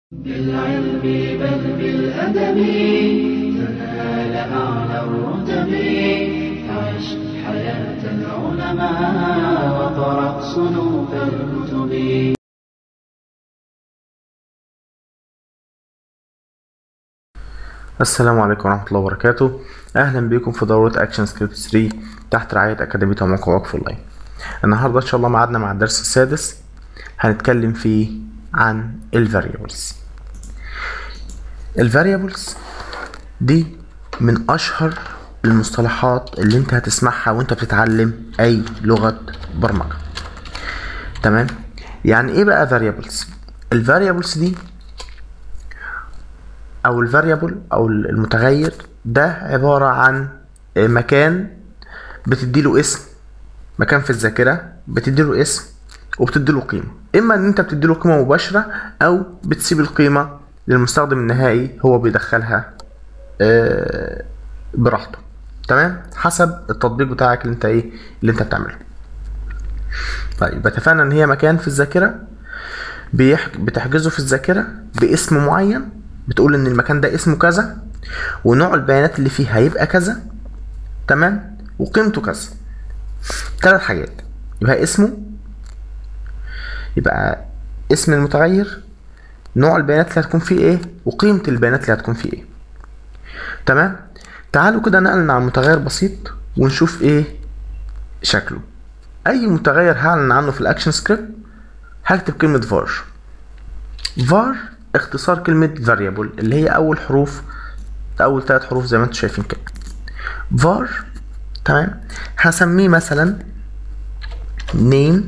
بالعلم بل بالأدب تنال أعلى الرتب عش حياة العلماء وقرأ صنوف الكتب السلام عليكم ورحمة الله وبركاته أهلا بكم في دورة أكشن سكريبت 3 تحت رعاية أكاديمية موقع وقف أونلاين النهاردة إن شاء الله معادنا مع الدرس السادس هنتكلم فيه عن الفاريبلز الفاريبلز دي من أشهر المصطلحات اللي انت هتسمعها وانت بتتعلم أي لغة برمجة تمام يعني ايه بقى variables الفاريبلز دي او الفاريبل او المتغير ده عبارة عن مكان بتديله اسم مكان في الذاكرة بتديله اسم وبتديله قيمة اما ان انت بتديله قيمة مباشرة او بتسيب القيمة للمستخدم النهائي هو بيدخلها آه، براحته تمام حسب التطبيق بتاعك اللي انت ايه اللي انت بتعمله طيب اتفقنا ان هي مكان في الذاكرة بيح... بتحجزه في الذاكرة باسم معين بتقول ان المكان ده اسمه كذا ونوع البيانات اللي فيه هيبقى كذا تمام وقيمته كذا ثلاث حاجات يبقى اسمه يبقى اسم المتغير نوع البيانات اللي هتكون فيه ايه وقيمة البيانات اللي هتكون فيه ايه تمام تعالوا كده نعلن عن متغير بسيط ونشوف ايه شكله اي متغير هعلن عنه في الاكشن سكريبت هكتب كلمة var var اختصار كلمة variable اللي هي أول حروف أول ثلاث حروف زي ما انتم شايفين كده var تمام هسميه مثلا name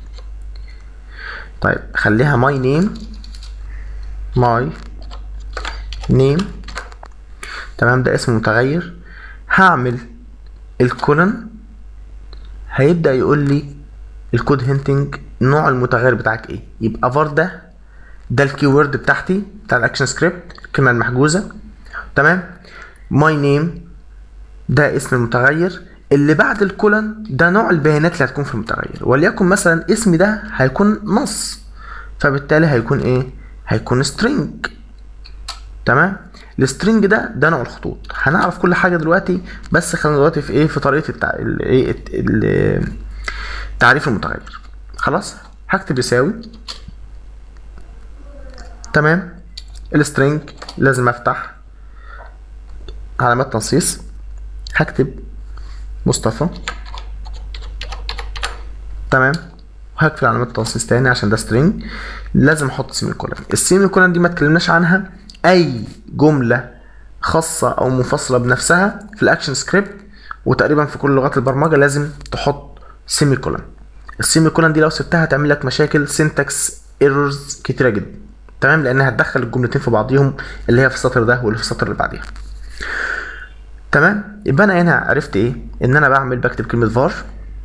طيب خليها my name my name تمام ده اسم متغير هعمل الكولن هيبدأ يقول لي الكود هنتنج نوع المتغير بتاعك ايه يبقى var ده ده الكيورد بتاعتي بتاع الاكشن سكريبت الكلمه المحجوزه تمام ماي نيم ده اسم المتغير اللي بعد الكولن ده نوع البيانات اللي هتكون في المتغير وليكن مثلا اسمي ده هيكون نص فبالتالي هيكون ايه هيكون سترينج تمام السترينج ده ده نوع الخطوط هنعرف كل حاجه دلوقتي بس خلينا دلوقتي في ايه في طريقه التع... ال- ايه الت- ال- تعريف المتغير خلاص هكتب يساوي تمام السترينج لازم افتح علامات تنصيص هكتب مصطفى تمام وهقفل علامات التنصيص تاني عشان ده سترينج لازم احط سيمي كولن السيمي كولن دي ما اتكلمناش عنها اي جمله خاصه او منفصله بنفسها في الاكشن سكريبت وتقريبا في كل لغات البرمجه لازم تحط سيمي كولن السيمي كولن دي لو سبتها هتعمل لك مشاكل سينتاكس ايرورز كتيره جدا تمام لانها هتدخل الجملتين في بعضيهم اللي هي في السطر ده واللي في السطر اللي بعديها تمام يبقى انا هنا عرفت ايه ان انا بعمل بكتب كلمه var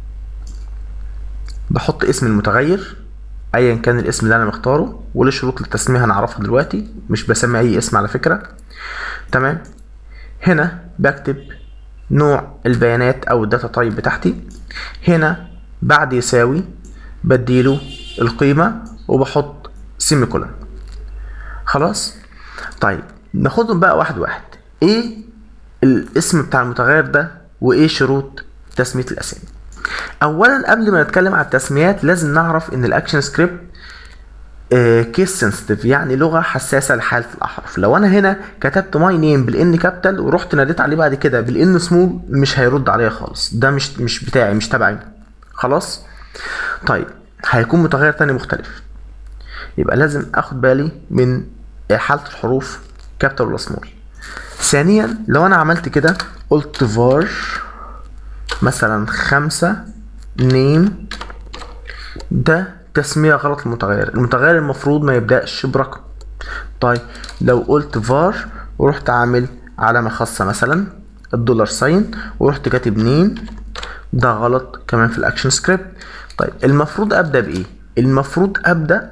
بحط اسم المتغير ايا كان الاسم اللي انا مختاره وليه شروط للتسميه هنعرفها دلوقتي مش بسمي اي اسم على فكره تمام هنا بكتب نوع البيانات او الداتا تايب بتاعتي هنا بعد يساوي بديله القيمه وبحط سيمي كولن خلاص طيب ناخدهم بقى واحد واحد ايه الاسم بتاع المتغير ده وايه شروط تسميه الاسامي اولا قبل ما نتكلم على التسميات لازم نعرف ان الاكشن سكريبت كيس سنسيتيف يعني لغه حساسه لحاله الاحرف لو انا هنا كتبت ماي نيم بالان كابيتال ورحت ناديت عليه بعد كده بالان سمول مش هيرد عليا خالص ده مش مش بتاعي مش تبعي خلاص طيب هيكون متغير تاني مختلف يبقى لازم اخد بالي من حالة الحروف كابيتال ولا سمول ثانيا لو انا عملت كده قلت var مثلا خمسة نيم ده تسمية غلط للمتغير المتغير المفروض ما يبدأش برقم طيب لو قلت var ورحت عامل علامة خاصة مثلا الدولار ساين ورحت كاتب نيم ده غلط كمان في الاكشن سكريبت طيب المفروض ابدا بايه المفروض ابدا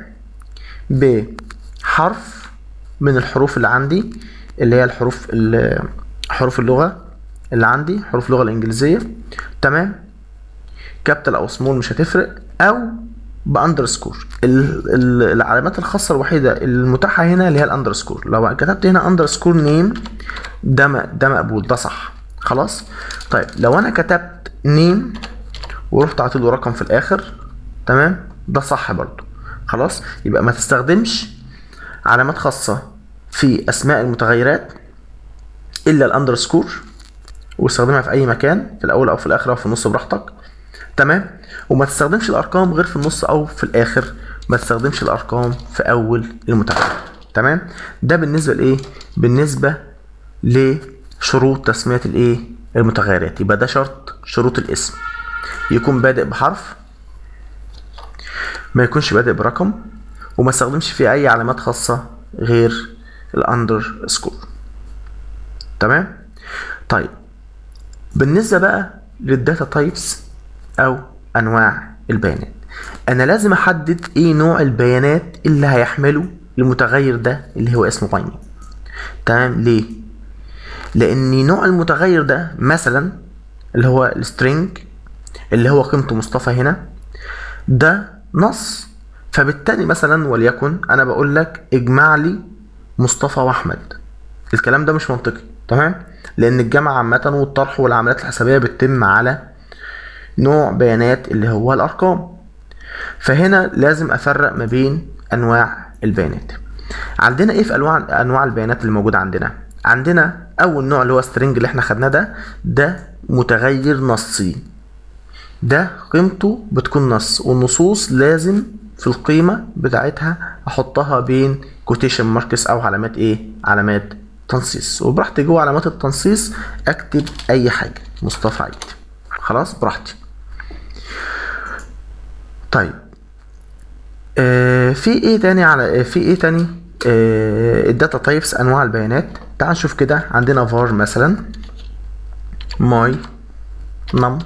بحرف من الحروف اللي عندي اللي هي الحروف ال- حروف اللغة اللي عندي حروف اللغة الإنجليزية تمام كابيتال أو سمول مش هتفرق أو باندرسكور ال- ال- العلامات الخاصه الوحيده المتاحه هنا اللي هي الاندرسكور لو كتبت هنا اندرسكور نيم ده م- ده مقبول ده صح خلاص طيب لو انا كتبت نيم ورحت عاطي له رقم في الاخر تمام ده صح برضو خلاص يبقى ما تستخدمش علامات خاصه في اسماء المتغيرات الا الاندرسكور واستخدمها في اي مكان في الاول او في الاخر او في النص براحتك تمام وما تستخدمش الارقام غير في النص او في الاخر ما تستخدمش الارقام في اول المتغير تمام ده بالنسبه لايه بالنسبه لشروط تسميه الايه المتغيرات يبقى ده شرط شروط الاسم يكون بادئ بحرف ما يكونش بادئ برقم وما استخدمش فيه اي علامات خاصه غير الاندر سكور تمام طيب بالنسبه بقى للداتا تايبس او انواع البيانات انا لازم احدد ايه نوع البيانات اللي هيحمله المتغير ده اللي هو اسمه باينري تمام ليه لان نوع المتغير ده مثلا اللي هو السترينج اللي هو قيمته مصطفى هنا ده نص فبالتالي مثلا وليكن انا بقول لك اجمع لي مصطفى واحمد الكلام ده مش منطقي تمام لان الجمع عامه والطرح والعمليات الحسابيه بتتم على نوع بيانات اللي هو الارقام فهنا لازم افرق ما بين انواع البيانات عندنا ايه في انواع انواع البيانات اللي موجوده عندنا عندنا اول نوع اللي هو سترينج اللي احنا خدناه ده ده متغير نصي ده قيمته بتكون نص والنصوص لازم في القيمة بتاعتها احطها بين كوتيشن ماركس او علامات ايه علامات تنصيص وبراحتي جوه علامات التنصيص اكتب اي حاجة مصطفى عيد خلاص براحتي طيب آه في ايه تاني على آه في ايه تاني آه الداتا تايبس انواع البيانات تعال نشوف كده عندنا var مثلا my num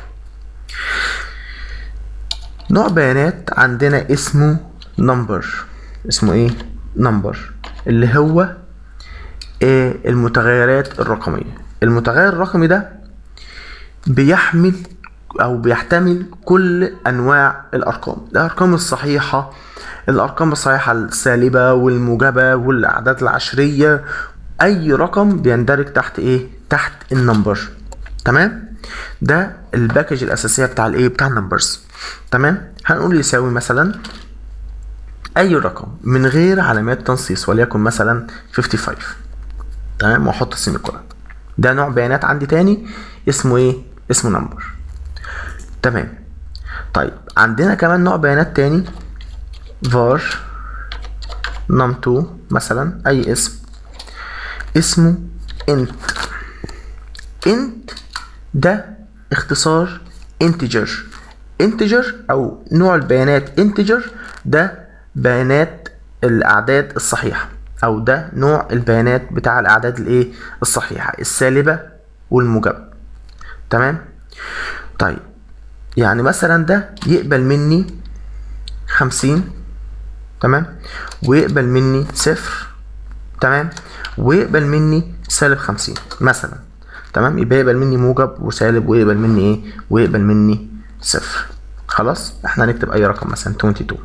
نوع بيانات عندنا اسمه number اسمه ايه number اللي هو إيه المتغيرات الرقمية المتغير الرقمي ده بيحمل او بيحتمل كل انواع الارقام الارقام الصحيحة الارقام الصحيحة السالبة والموجبة والاعداد العشرية اي رقم بيندرج تحت ايه تحت النمبر تمام ده الباكج الاساسيه بتاع الايه بتاع النمبرز تمام هنقول يساوي مثلا اي رقم من غير علامات تنصيص وليكن مثلا 55 تمام واحط السيمي كولن ده نوع بيانات عندي تاني اسمه ايه اسمه نمبر تمام طيب عندنا كمان نوع بيانات تاني var num2 مثلا اي اسم اسمه int int ده اختصار integer integer او نوع البيانات integer ده بيانات الاعداد الصحيحه او ده نوع البيانات بتاع الاعداد الايه الصحيحه السالبه والموجبه تمام طيب يعني مثلا ده يقبل مني خمسين تمام ويقبل مني صفر تمام ويقبل مني سالب خمسين مثلا تمام يبقى يقبل مني موجب وسالب ويقبل مني ايه ويقبل مني صفر خلاص احنا هنكتب اي رقم مثلا 22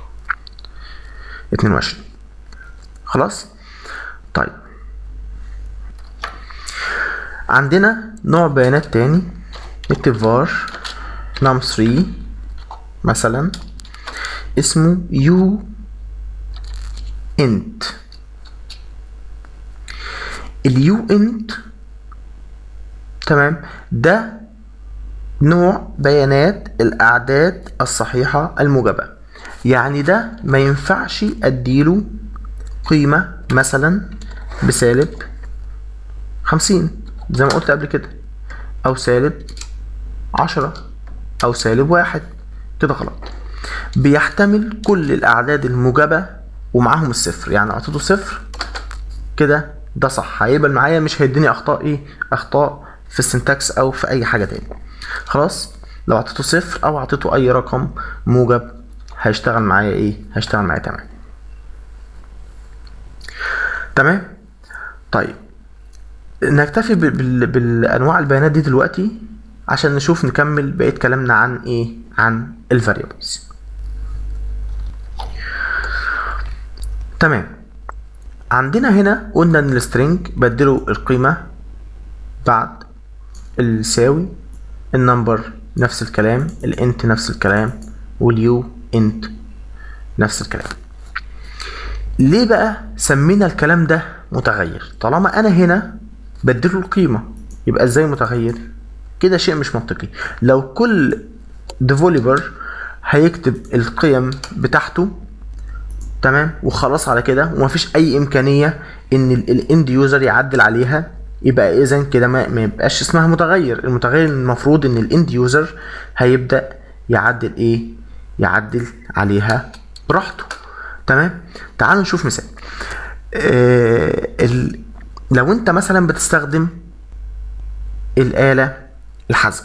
22 خلاص طيب عندنا نوع بيانات تاني نكتب var num3 مثلا اسمه u int اليو انت تمام ده نوع بيانات الاعداد الصحيحه الموجبه يعني ده ما ينفعش اديله قيمه مثلا بسالب خمسين زي ما قلت قبل كده او سالب عشرة او سالب واحد كده غلط بيحتمل كل الاعداد الموجبه ومعاهم الصفر يعني اعطيته صفر كده ده صح هيقبل معايا مش هيديني اخطاء ايه اخطاء في السنتكس او في اي حاجه تاني خلاص لو اعطيته صفر او اعطيته اي رقم موجب هيشتغل معايا ايه هيشتغل معايا تمام تمام طيب نكتفي بال- بال- بالانواع البيانات دي دلوقتي عشان نشوف نكمل بقيه كلامنا عن ايه عن الفاريبلز تمام عندنا هنا قلنا ان السترنج بدله القيمة بعد اليساوي النمبر نفس الكلام الانت نفس الكلام واليو انت نفس الكلام ليه بقى سمينا الكلام ده متغير طالما انا هنا بدله القيمة يبقى ازاي متغير كده شيء مش منطقي لو كل ديفولبر هيكتب القيم بتاعته تمام وخلاص على كده ومفيش اي امكانيه ان الاند يوزر يعدل عليها يبقى اذا كده ما, ما يبقاش اسمها متغير المتغير المفروض ان الاند يوزر هيبدا يعدل ايه يعدل عليها براحته تمام تعالوا نشوف مثال آه ال... لو انت مثلا بتستخدم الآلة الحاسبة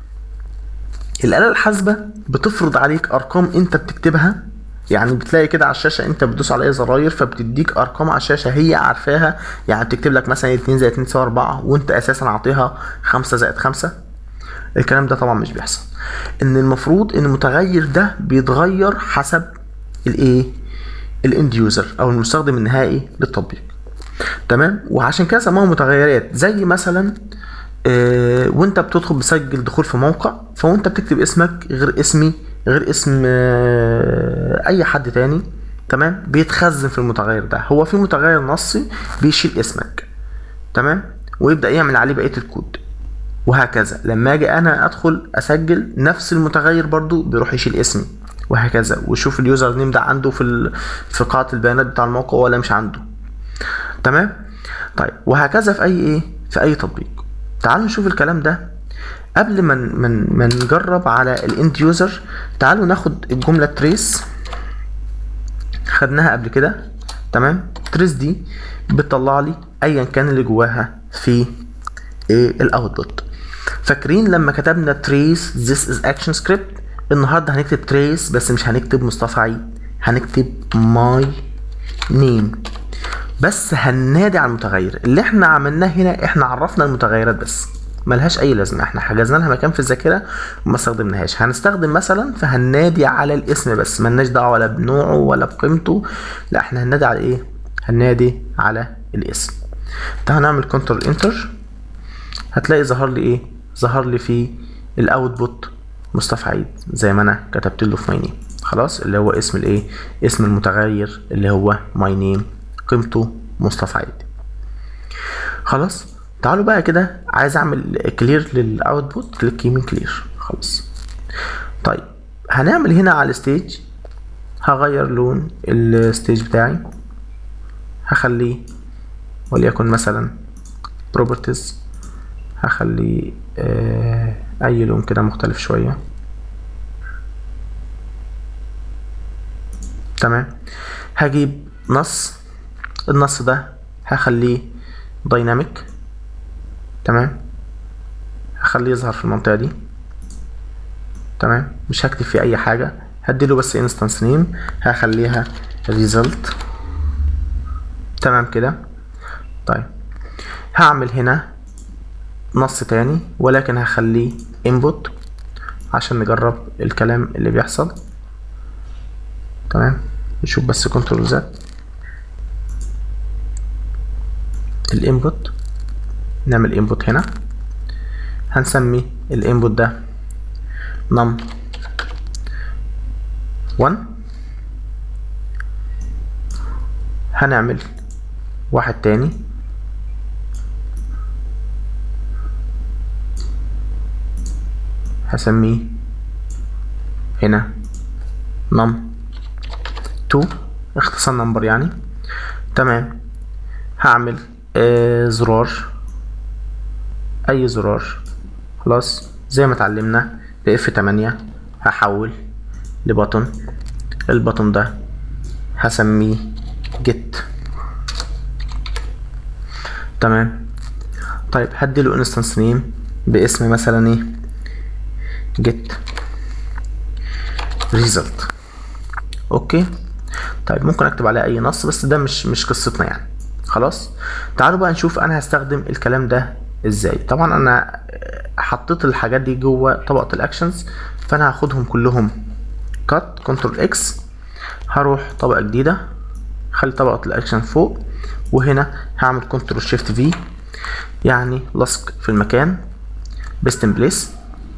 الآلة الحاسبة بتفرض عليك أرقام أنت بتكتبها يعني بتلاقي كده على الشاشة أنت بتدوس على أي زراير فبتديك أرقام على الشاشة هي عارفاها يعني بتكتب لك مثلا 2 زائد 2 تساوي 4 وأنت أساسا عاطيها 5 زائد 5 الكلام ده طبعا مش بيحصل إن المفروض إن المتغير ده بيتغير حسب الإيه الاند يوزر أو المستخدم النهائي للتطبيق تمام وعشان كده سموها متغيرات زي مثلا آه وانت بتدخل بسجل دخول في موقع فوانت بتكتب اسمك غير اسمي غير اسم آه اي حد تاني تمام بيتخزن في المتغير ده هو في متغير نصي بيشيل اسمك تمام ويبدا يعمل عليه بقيه الكود وهكذا لما اجي انا ادخل اسجل نفس المتغير برضو بيروح يشيل اسمي وهكذا ويشوف اليوزر نيم ده عنده في في قاعه البيانات بتاع الموقع ولا مش عنده تمام طيب وهكذا في اي ايه في اي تطبيق تعالوا نشوف الكلام ده قبل ما من ما نجرب على الاند يوزر تعالوا ناخد الجمله تريس خدناها قبل كده تمام تريس دي بتطلع لي ايا كان اللي جواها في ايه الاوتبوت فاكرين لما كتبنا تريس this is action script النهارده هنكتب تريس بس مش هنكتب مصطفى عيد هنكتب my name بس هننادي على المتغير اللي احنا عملناه هنا احنا عرفنا المتغيرات بس ملهاش اي لازمه احنا حجزنا لها مكان في الذاكره وما استخدمناهاش هنستخدم مثلا فهننادي على الاسم بس ملناش دعوه ولا بنوعه ولا بقيمته لا احنا هننادي على ايه هننادي على الاسم ده هنعمل كنترول انتر هتلاقي ظهر لي ايه ظهر لي في الاوتبوت مصطفى عيد زي ما انا كتبت له في ماي نيم خلاص اللي هو اسم الايه اسم المتغير اللي هو ماي نيم قيمته مصطفى عيد خلاص تعالوا بقى كده عايز اعمل كلير للاوتبوت كليك يمين كلير خلاص طيب هنعمل هنا على الستيج هغير لون الستيج بتاعي هخليه وليكن مثلا بروبرتيز هخليه آه اي لون كده مختلف شويه تمام هجيب نص النص ده هخليه دايناميك تمام هخليه يظهر في المنطقة دي تمام مش هكتب فيه اي حاجة هديله بس انستانس نيم هخليها result تمام كده طيب هعمل هنا نص تاني ولكن هخليه input عشان نجرب الكلام اللي بيحصل تمام نشوف بس كنترول زد الانبوت نعمل انبوت هنا هنسمي الانبوت ده num 1 هنعمل واحد تاني هسميه هنا num 2 اختصار نمبر يعني تمام هعمل آه زرار اي زرار خلاص زي ما اتعلمنا ب F8 هحول لبطن البطن ده هسميه get تمام طيب هديله انستنس نيم باسم مثلا ايه get result اوكي طيب ممكن اكتب عليه اي نص بس ده مش مش قصتنا يعني خلاص تعالوا بقى نشوف انا هستخدم الكلام ده ازاي طبعا انا حطيت الحاجات دي جوه طبقه الاكشنز فانا هاخدهم كلهم كات كنترول اكس هروح طبقه جديده خلي طبقة الاكشن فوق وهنا هعمل كنترول شيفت في يعني لصق في المكان بيست ان بليس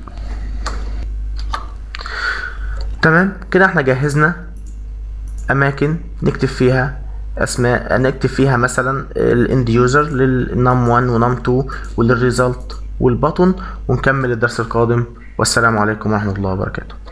تمام كده احنا جهزنا اماكن نكتب فيها اسماء نكتب فيها مثلا الاند يوزر للنم 1 ونم 2 وللريزلت والبطن ونكمل الدرس القادم والسلام عليكم ورحمة الله وبركاته